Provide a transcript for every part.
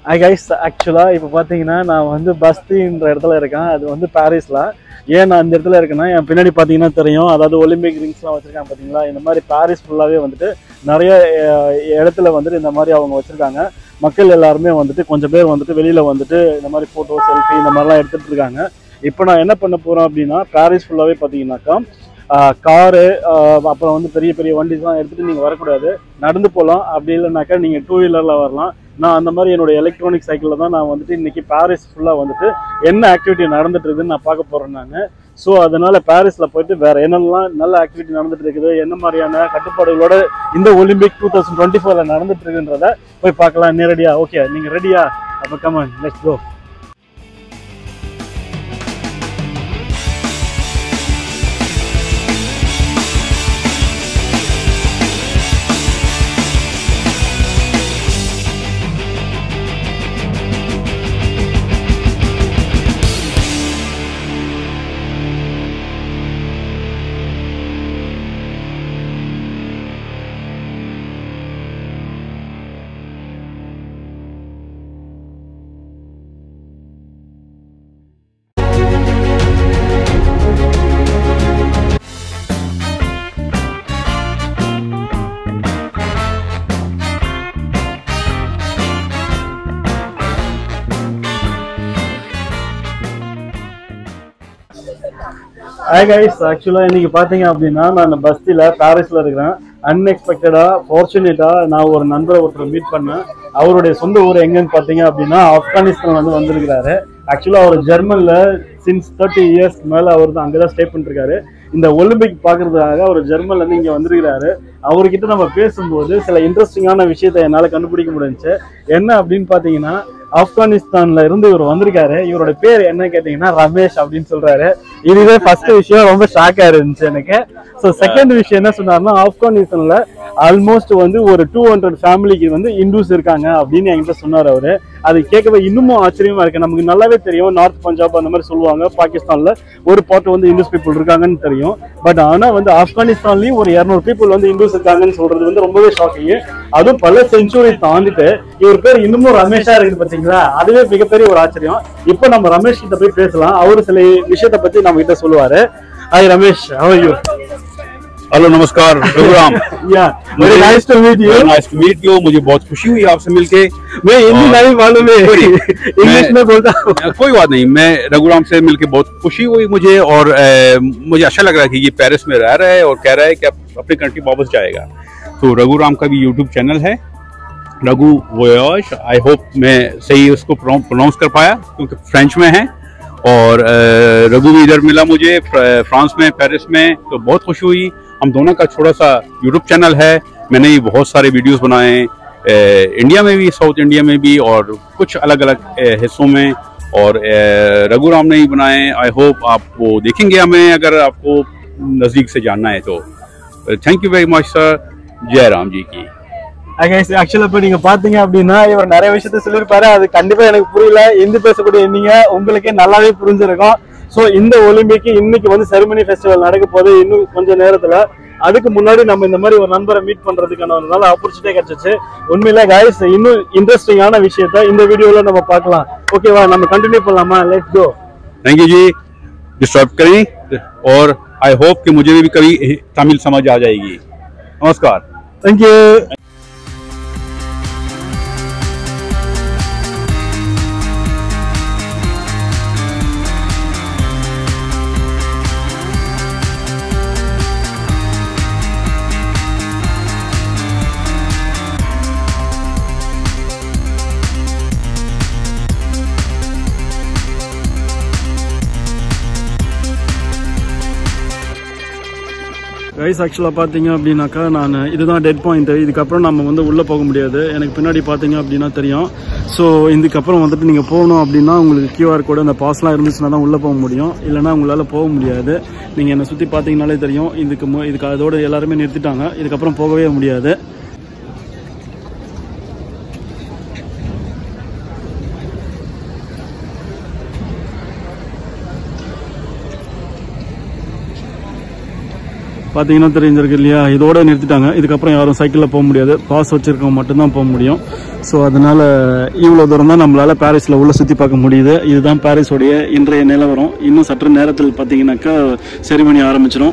ஐ guys ஆக்சுவலாக இப்போ பார்த்தீங்கன்னா நான் வந்து பஸ்தின்ற இடத்துல இருக்கேன் அது வந்து பாரிஸில் ஏன் நான் இந்த இடத்துல இருக்கேன்னா என் பின்னாடி பார்த்தீங்கன்னா தெரியும் அதாவது ஒலிம்பிக் ரிங்ஸ்லாம் வச்சுருக்காங்க பார்த்தீங்களா இந்த மாதிரி பாரிஸ் ஃபுல்லாகவே வந்துட்டு நிறைய அஹ், இடத்துல வந்துட்டு இந்த மாதிரி அவங்க வச்சுருக்காங்க மக்கள் எல்லாருமே வந்துட்டு கொஞ்சம் பேர் வந்துட்டு வெளியில் வந்துட்டு இந்த மாதிரி ஃபோட்டோ செல்ஃபி இந்த மாதிரிலாம் எடுத்துகிட்டு இருக்காங்க இப்போ நான் என்ன பண்ண போகிறேன் அப்படின்னா பாரிஸ் ஃபுல்லாகவே பார்த்தீங்கன்னாக்கா காரு அப்புறம் வந்து பெரிய பெரிய வண்டிஸ்லாம் எடுத்துகிட்டு நீங்கள் வரக்கூடாது நடந்து போகலாம் அப்படி இல்லைனாக்கா நீங்கள் டூ வீலரில் வரலாம் நான் அந்த மாதிரி என்னோட எலக்ட்ரானிக் சைக்கிளில் தான் நான் வந்துட்டு இன்னைக்கு பாரிஸ் ஃபுல்லாக வந்துட்டு என்ன ஆக்டிவிட்டி நடந்துட்டு இருக்குதுன்னு நான் பார்க்க போகிறேன் நான் ஸோ அதனால பாரிஸில் போயிட்டு வேற என்னெல்லாம் நல்ல ஆக்டிவிட்டி நடந்துட்டு இருக்குது என்ன மாதிரியான கட்டுப்பாடுகளோட இந்த ஒலிம்பிக் டூ தௌசண்ட் டுவெண்ட்டி ஃபோரில் நடந்துட்டு இருக்குன்றத போய் பார்க்கலாம் நேரடியா ஓகே நீங்கள் ரெடியா அப்போ come on let's go hi guys ஆக்சுவலாக இன்னைக்கு பார்த்தீங்க அப்படின்னா நான் பஸ்ஸில் பாரிஸில் இருக்கிறேன் அன்எக்ஸ்பெக்டடாக ஃபார்ச்சுனேட்டாக நான் ஒரு நண்பரை ஒருத்தர் மீட் பண்ணேன் அவருடைய சொந்த ஊர் எங்கன்னு பார்த்தீங்க அப்படின்னா ஆப்கானிஸ்தான் வந்து வந்திருக்கிறாரு ஆக்சுவலாக அவர் ஜெர்மனில் சின்ஸ் தேர்ட்டி இயர்ஸ் மேலே அவர் தான் அங்கே தான் ஸ்டே பண்ணிருக்காரு இந்த ஒலிம்பிக் பார்க்கறதுக்காக அவர் ஜெர்மன்லேருந்து இங்கே வந்திருக்கிறாரு அவர்கிட்ட நம்ம பேசும்போது சில இன்ட்ரெஸ்டிங்கான விஷயத்தை என்னால் கண்டுபிடிக்க முடிஞ்சுச்சு என்ன அப்படின்னு பார்த்தீங்கன்னா ஆப்கானிஸ்தான்ல இருந்து இவர் வந்திருக்காரு இவரோட பேர் என்ன கேட்டீங்கன்னா ரமேஷ் அப்படின்னு சொல்றாரு இதுவே ஃபர்ஸ்ட் விஷயம் ரொம்ப ஷாக்கா இருந்துச்சு எனக்கு ஸோ செகண்ட் விஷயம் என்ன சொன்னார்னா ஆப்கானிஸ்தான்ல ஆல்மோஸ்ட் வந்து ஒரு டூ ஹண்ட்ரட் ஃபேமிலிக்கு வந்து இந்துஸ் இருக்காங்க அப்படின்னு என்கிட்ட சொன்னார் அவரு அது கேட்கவே இன்னமும் ஆச்சரியமா இருக்கு நமக்கு நல்லாவே தெரியும் நார்த் பஞ்சாப் அந்த மாதிரி சொல்லுவாங்க பாகிஸ்தான்ல ஒரு பார்ட் வந்து இந்துஸ் பீப்புள் இருக்காங்கன்னு தெரியும் பட் ஆனா வந்து ஆப்கானிஸ்தான்லயும் ஒரு இரநூறு பீப்புள் வந்து இந்துஸ் இருக்காங்கன்னு சொல்றது வந்து ரொம்பவே ஷாக்கிங் அதுவும் பல செஞ்சுரி தாண்டிட்டு இவர் பேர் இன்னமும் ரமேஷா இருக்குது பாத்தீங்களா அதுவே மிகப்பெரிய ஒரு ஆச்சரியம் இப்போ நம்ம ரமேஷ் கிட்ட போய் பேசலாம் அவரு சில விஷயத்த பத்தி நம்ம கிட்ட சொல்லுவாரு ஹாய் Ramesh how are you hello नमस्कार Raghuram yeah very nice to meet you nice to meet you मुझे बहुत खुशी हुई आपसे मिलके मैं हिंदी और- नहीं मालूम है Sorry, इंग्लिश मैं- में बोलता हूँ अ, कोई बात नहीं मैं रघुराम से मिलके बहुत खुशी हुई मुझे और अ, मुझे अच्छा लग रहा है कि ये पेरिस में रह रहा है और कह रहा है कि अब अपनी कंट्री वापस जाएगा तो रघुराम का भी यूट्यूब चैनल है रघु वोयाज आई होप मैं सही उसको प्रोनाउंस कर पाया क्योंकि फ्रेंच में है और अ, रघु भी इधर मिला मुझे फ्र- फ्रांस में पेरिस में तो बहुत खुशी हुई हम दोनों का छोटा सा यूट्यूब चैनल है मैंने ये बहुत सारे वीडियोस बनाए हैं अ, इंडिया में भी साउथ इंडिया में भी और कुछ अलग अलग हिस्सों में और अ, रघुराम ने ही बनाए आई होप आप वो देखेंगे हमें अगर आपको नज़दीक से जानना है तो thank you very much sir जय राम जी की ஆக்சுவலா இப்ப நீங்க பாத்தீங்க அப்படின்னா இவர் நிறைய விஷயத்த சொல்லியிருப்பாரு அது கண்டிப்பா எனக்கு புரியல இந்தி பேசக்கூடிய நீங்க உங்களுக்கே நல்லாவே புரிஞ்சிருக்கும் சோ இந்த ஒலிம்பிக் இன்னைக்கு வந்து செரிமனி ஃபெஸ்டிவல் நடக்க போகுது இன்னும் கொஞ்ச நேரத்துல அதுக்கு முன்னாடி நம்ம இந்த மாதிரி ஒரு நண்பரை மீட் பண்றதுக்கான ஒரு நல்ல ஆப்பர்ச்சுனிட்டி கிடைச்சிச்சு உண்மையில கைஸ் இன்னும் இன்ட்ரெஸ்டிங்கான விஷயத்த இந்த வீடியோல நம்ம பார்க்கலாம் ஓகேவா நம்ம கண்டினியூ பண்ணலாமா லெட்ஸ் கோ थैंक यू जी डिस्टर्ब करें और आई होप कि मुझे भी कभी तमिल समझ आ जाएगी नमस्कार தேங்க்யூ ரைஸ் ஆக்சுவலாக பார்த்தீங்க அப்படின்னாக்கா நான் இதுதான் டெட் பாயிண்ட் இதுக்கப்புறம் நம்ம வந்து உள்ளே போக முடியாது எனக்கு பின்னாடி பார்த்தீங்க அப்படின்னா தெரியும் ஸோ இதுக்கப்புறம் வந்துட்டு நீங்கள் போகணும் அப்படின்னா உங்களுக்கு கியூஆர் கோடு அந்த பாஸ்லாம் இருந்துச்சுன்னா தான் உள்ளே போக முடியும் இல்லைன்னா உங்களால் போக முடியாது நீங்கள் என்னை சுற்றி பார்த்தீங்கனாலே தெரியும் இதுக்கு மு- இதுக்கு அதோட எல்லாருமே நிறுத்திட்டாங்க இதுக்கப்புறம் போகவே முடியாது பார்த்தீங்கன்னா தெரிஞ்சிருக்கு இல்லையா இதோட நிறுத்திட்டாங்க இதுக்கப்புறம் யாரும் சைக்கிளில் போக முடியாது பாஸ் வச்சிருக்கவங்க மட்டும்தான் போக முடியும் ஸோ அதனால இவ்வளோ தூரம் தான் நம்மளால பாரிஸில் உள்ள சுற்றி பார்க்க முடியுது இதுதான் பாரிஸோடைய இன்றைய நிலவரம் இன்னும் சற்று நேரத்தில் பார்த்தீங்கன்னாக்கா செரிமனி ஆரம்பிச்சிடும்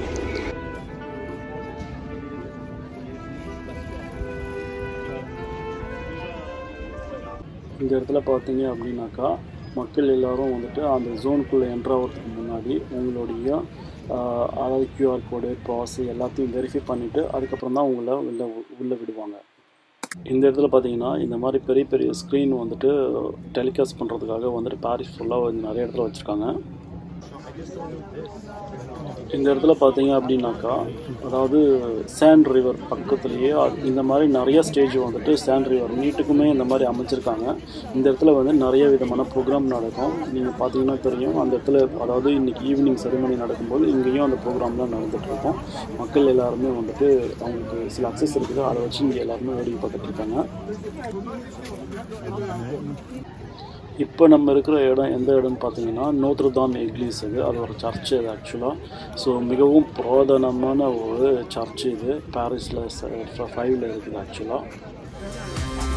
இந்த இடத்துல பார்த்தீங்க அப்படின்னாக்கா மக்கள் எல்லாரும் வந்துட்டு அந்த ஜோனுக்குள்ளே என்ட்ரு ஆகிறதுக்கு முன்னாடி உங்களுடைய ஆஹ், அதாவது கியூஆர் கோடு பாஸ் எல்லாத்தையும் வெரிஃபை பண்ணிவிட்டு அதுக்கப்புறம் தான் உங்களை உள்ள உள்ளே விடுவாங்க இந்த இடத்துல பார்த்தீங்கன்னா இந்த மாதிரி பெரிய பெரிய ஸ்க்ரீன் வந்துட்டு டெலிகாஸ்ட் பண்ணுறதுக்காக வந்துட்டு பாரிஸ் ஃபுல்லாக நிறைய இடத்துல வச்சுருக்காங்க இந்த இடத்துல பார்த்தீங்க அப்படின்னாக்கா அதாவது சேண்ட் ரிவர் பக்கத்துலேயே அது- இந்த மாதிரி நிறைய ஸ்டேஜ் வந்துட்டு சேண்ட் ரிவர் நீட்டுக்குமே இந்த மாதிரி அமைச்சிருக்காங்க இந்த இடத்துல வந்து நிறைய விதமான ப்ரோக்ராம் நடக்கும் நீங்கள் பார்த்தீங்கன்னா தெரியும் அந்த இடத்துல அதாவது இன்னைக்கு ஈவினிங் செரிமனி நடக்கும்போது இங்கேயும் அந்த ப்ரோக்ராம்லாம் நடந்துட்டு இருக்கும் மக்கள் எல்லாருமே வந்துட்டு அவங்களுக்கு சில அக்சஸ் இருக்குது அதை வச்சு இங்கே எல்லாருமே வேடிக்கை பார்த்துட்டு இருக்காங்க இப்போ நம்ம இருக்கிற இடம் எந்த இடம்னு பார்த்தீங்கன்னா நோத்ரதாம் எக்லீஸ் இது அது ஒரு சர்ச் இது ஆக்சுவலாக ஸோ மிகவும் புராதனமான ஒரு சர்ச் இது பாரிஸில் ஃபைவ்ல இருக்குது ஆக்சுவலாக